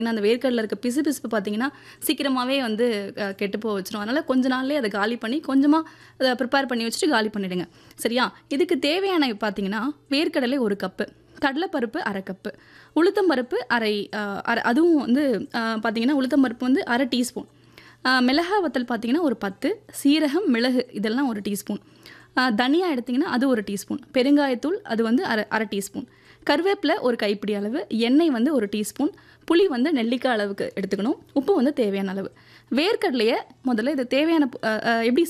ஏன்னா அந்த வேர்க்கடல இருக்க பிசு பிசுப்பு பார்த்தீங்கன்னா சீக்கிரமாகவே வந்து அஹ், கெட்டு போக வச்சிரும் அதனால் கொஞ்ச நாள்லேயே அதை காலி பண்ணி கொஞ்சமாக அதை ப்ரிப்பேர் பண்ணி வச்சுட்டு காலி பண்ணிடுங்க சரியா இதுக்கு தேவையான பார்த்தீங்கன்னா வேர்க்கடலை ஒரு கப்பு கடலைப்பருப்பு அரை கப்பு உளுத்தம் பருப்பு அரை அஹ், அரை அதுவும் வந்து அஹ், பார்த்தீங்கன்னா உளுத்தம் பருப்பு வந்து அரை டீஸ்பூன் மிளகா வத்தல் பார்த்தீங்கன்னா ஒரு பத்து சீரகம் மிளகு இதெல்லாம் ஒரு டீஸ்பூன் ஆஹ் தனியா எடுத்திங்கன்னா அது ஒரு டீஸ்பூன் பெருங்காயத்தூள் அது வந்து அரை அரை டீஸ்பூன் கருவேப்பிலை ஒரு கைப்பிடி அளவு எண்ணெய் வந்து ஒரு டீஸ்பூன் புளி வந்து நெல்லிக்காய் அளவுக்கு எடுத்துக்கணும் உப்பு வந்து தேவையான அளவு வேர்க்கடலையை முதல்ல இது தேவையான பு- ஆஹ் ஆஹ் எப்படி